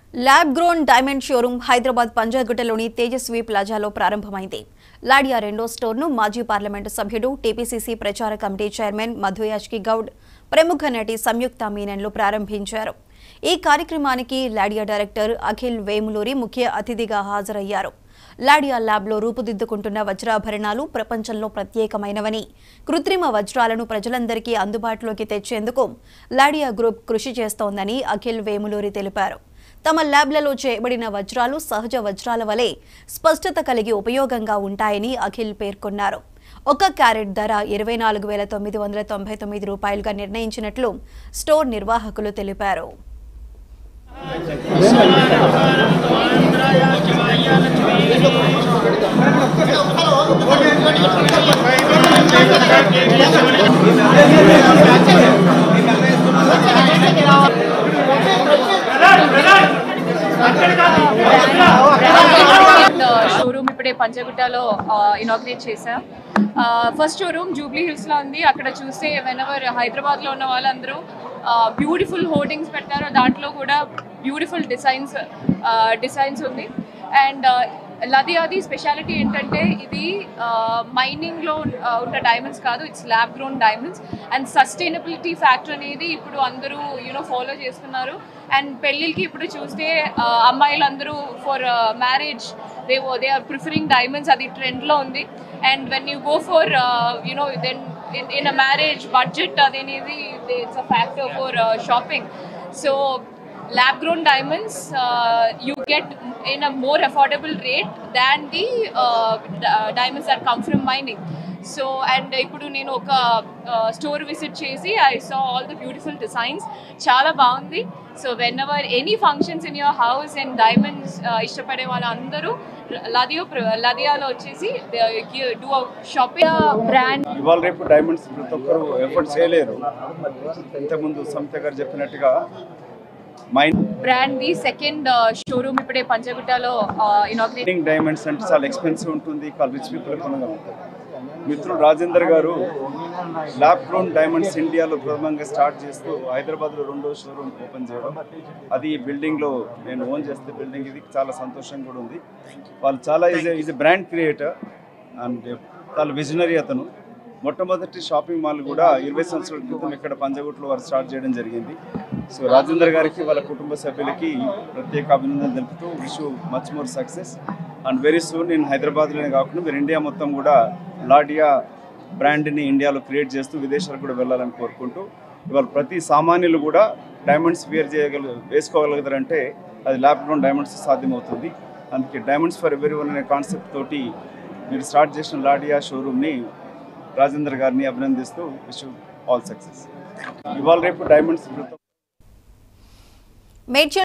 lab grown diamond showroom Hyderabad పంజాగుట్టలోని తేజస్వి ప్లాజాలో ప్రారంభమైంది లాడియా రెండో స్టోర్ను మాజీ పార్లమెంటు సభ్యుడు టీపీసీసీ ప్రచార కమిటీ చైర్మన్ మధుయాష్కి గౌడ్ ప్రముఖ నటి సంయుక్త మీనన్లు ప్రారంభించారు ఈ కార్యక్రమానికి లాడియా డైరెక్టర్ అఖిల్ వేములూరి ముఖ్య అతిథిగా హాజరయ్యారు లాడియా ల్యాబ్లో రూపుదిద్దుకుంటున్న వజ్రాభరణాలు ప్రపంచంలో ప్రత్యేకమైనవని కృత్రిమ వజ్రాలను ప్రజలందరికీ అందుబాటులోకి తెచ్చేందుకు లాడియా గ్రూప్ కృషి చేస్తోందని అఖిల్ వేములూరి తెలిపారు తమ ల్యాబ్లలో చేయబడిన వజ్రాలు సహజ వజ్రాల వలె స్పష్టత కలిగి ఉపయోగంగా ఉంటాయని అఖిల్ పేర్కొన్నారు ఒక క్యారెట్ ధర ఇరవై నాలుగు వేల తొమ్మిది వందల తొంభై తొమ్మిది రూపాయలుగా నిర్ణయించినట్లు స్టోర్ నిర్వాహకులు తెలిపారు షోరూమ్ ఇప్పుడే పంచగుట్టలో ఇనాగ్రేట్ చేసాం ఫస్ట్ షోరూమ్ జూబ్లీ హిల్స్లో ఉంది అక్కడ చూస్తే వెనవర్ హైదరాబాద్లో ఉన్న వాళ్ళందరూ బ్యూటిఫుల్ హోర్డింగ్స్ పెట్టారు దాంట్లో కూడా బ్యూటిఫుల్ డిజైన్స్ డిజైన్స్ ఉంది అండ్ లదియాది స్పెషాలిటీ ఏంటంటే ఇది మైనింగ్లో ఉన్న డైమండ్స్ కాదు it's lab grown diamonds and sustainability factor అనేది ఇప్పుడు అందరూ యూనో ఫాలో చేస్తున్నారు అండ్ పెళ్ళిళ్ళకి ఇప్పుడు చూస్తే uh, అమ్మాయిలందరూ for marriage they they are preferring diamonds అది ట్రెండ్లో ఉంది and when you go for you know then in in a marriage budget అదేనేది it's a factor for shopping so lab grown diamonds uh, you get in a more affordable rate than the uh, d- uh, diamonds that come from mining so and ఇప్పుడు నేను ఒక store visit చేసి I saw all the beautiful designs చాలా బాగుంది so whenever any functions in your house and diamonds ఇష్టపడే వాళ్ళందరూ లదియో లదియాలో వచ్చేసి do shopping brand ఇవాళ రేపు డైమండ్స్ ప్రతి ఒక్కరు ఎఫర్ట్ చేయలేరు ఇంతకుముందు సంస్థ గారు చెప్పినట్టుగా mind brand the second showroom ఇప్పుడే పంచగుట్టలో ఇనాగ్రేట్ మైనింగ్ డైమండ్స్ అంటే చాలా ఎక్స్పెన్సివ్ ఉంటుంది చాలా రిచ్ పీపుల్ కొనగలుగుతారు మిత్రుడు రాజేందర్ గారు ల్యాబ్ గ్రోన్ డైమండ్స్ ఇండియాలో ప్రథమంగా స్టార్ట్ చేస్తూ హైదరాబాద్లో రెండో షోరూమ్ ఓపెన్ చేయడం అది ఈ బిల్డింగ్లో నేను ఓన్ చేస్తే బిల్డింగ్ ఇది చాలా సంతోషంగా కూడా ఉంది వాళ్ళు చాలా is is brand creator and చాలా విజనరీ అతను మొట్టమొదటి షాపింగ్ మాల్ కూడా ఇరవై సంవత్సరాల క్రితం ఇక్కడ పంజగుట్లో వారు స్టార్ట్ చేయడం జరిగింది సో రాజేందర్ గారికి వాళ్ళ కుటుంబ సభ్యులకి ప్రత్యేక అభినందన తెలుపుతూ wish much more success and very soon నేను హైదరాబాద్లోనే కాకుండా మీరు ఇండియా మొత్తం కూడా లాడియా బ్రాండ్ని ఇండియాలో క్రియేట్ చేస్తూ విదేశాలకు కూడా వెళ్ళాలని కోరుకుంటూ ఇవాళ ప్రతి సామాన్యులు కూడా డైమండ్స్ వేర్ చేయగల వేసుకోగలుగుతారంటే అది ల్యాబ్ గ్రౌండ్ డైమండ్స్ సాధ్యమవుతుంది అందుకే డైమండ్స్ ఫర్ ఎవరీ వన్ అనే కాన్సెప్ట్ తోటి మీరు స్టార్ట్ చేసిన లాడియా షోరూమ్ని రాజేందర్ గారిని అభినందిస్తూ విష్ ఆల్ సక్సెస్ ఇవాళ రేపు డైమండ్స్ మేడ్చల్